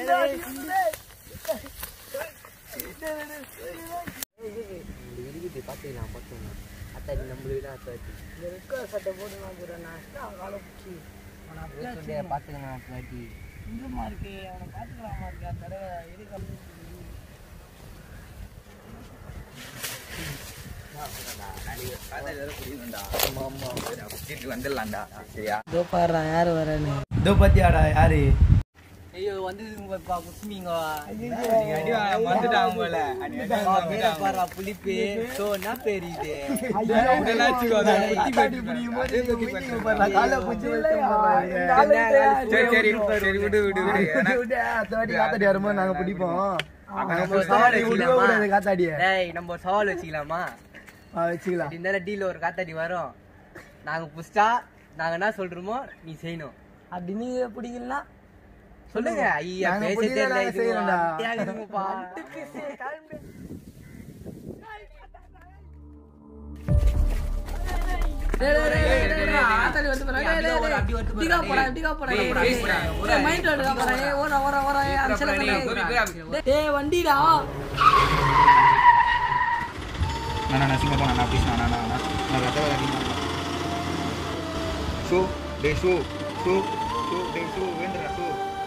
இருக்குது பார்த்துக்கலாம் பார்த்தோம் அத்தாடி நம்மளுக்கு தான் அத்தாடி சட்டை போட்டு நான் போறேன் நான் அவன் காலை பிடிச்சி அவனை பார்த்துக்கலாம் அத்தாடி இந்துமா இருக்கு அவனை பார்த்துக்கலாமா இருக்கு அந்த தடவை எதுக்கு இதோ பாடுறா யாரு வரேன்னு இதோ பாத்தியாடா யாரு ஐயோ வந்து குஸ்மிங்க வந்துட்டாங்க போல பேரை பாடுறா புளிப்பு சோ என்ன பேர் இது சரி சரி சரி விடு விடு விடு நாங்க பிடிப்போம் நம்ம ஒரு சவால் வச்சுக்கலாமா காத்தாடிய டேய் நம்ம ஒரு சவால் வச்சுக்கலாமா வச்சுக்கலாம் இருந்தாலும் டீல ஒரு காத்தாடி வரும் நாங்க புடிச்சா நாங்க என்ன சொல்றோமோ நீ செய்யணும் அப்படி நீங்க பிடிக்கலாம் சொல்லுங்க ஐயா நாங்க பேச புரியல, தெரியல நாங்க இது செய்யறோம்டா. வார்த்தையாகுதுங்கப்பா. வண்டிடா நான் நான் சிங்க போனா நான் ப்ளீஸ் நான் நான் நான் நான் ரத்த வர சோ டே சோ சோ சோ டே சோ வேண்டரா சோ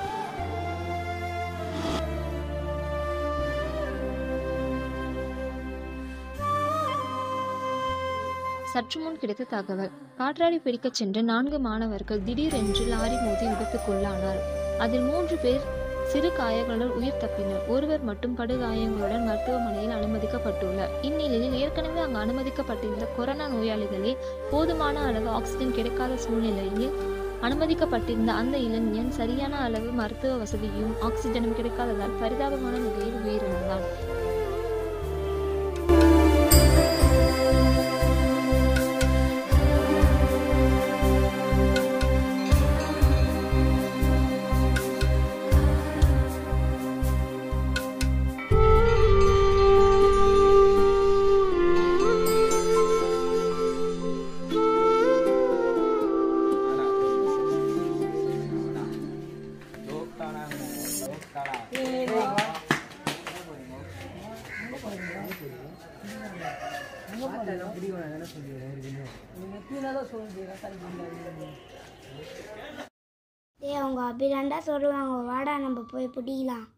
சற்று முன் கிடைத்த தகவல் காற்றாடி பிடிக்கச் சென்ற நான்கு மாணவர்கள் திடீரென்று லாரி மோதி விபத்துக்குள்ளானார் அதில் மூன்று பேர் சிறு காயங்களுடன் உயிர் தப்பினர் ஒருவர் மட்டும் படுகாயங்களுடன் மருத்துவமனையில் அனுமதிக்கப்பட்டுள்ளார் இந்நிலையில் ஏற்கனவே அங்கு அனுமதிக்கப்பட்டிருந்த கொரோனா நோயாளிகளே போதுமான அளவு ஆக்சிஜன் கிடைக்காத சூழ்நிலையில் அனுமதிக்கப்பட்டிருந்த அந்த இளைஞன் சரியான அளவு மருத்துவ வசதியும் ஆக்சிஜனும் கிடைக்காததால் பரிதாபமான நிலையில் உயிரிழந்தான் டேய் அவங்க அப்படிதாண்டா சொல்லுவாங்க வாடா நம்ம போய் பிடிக்கலாம்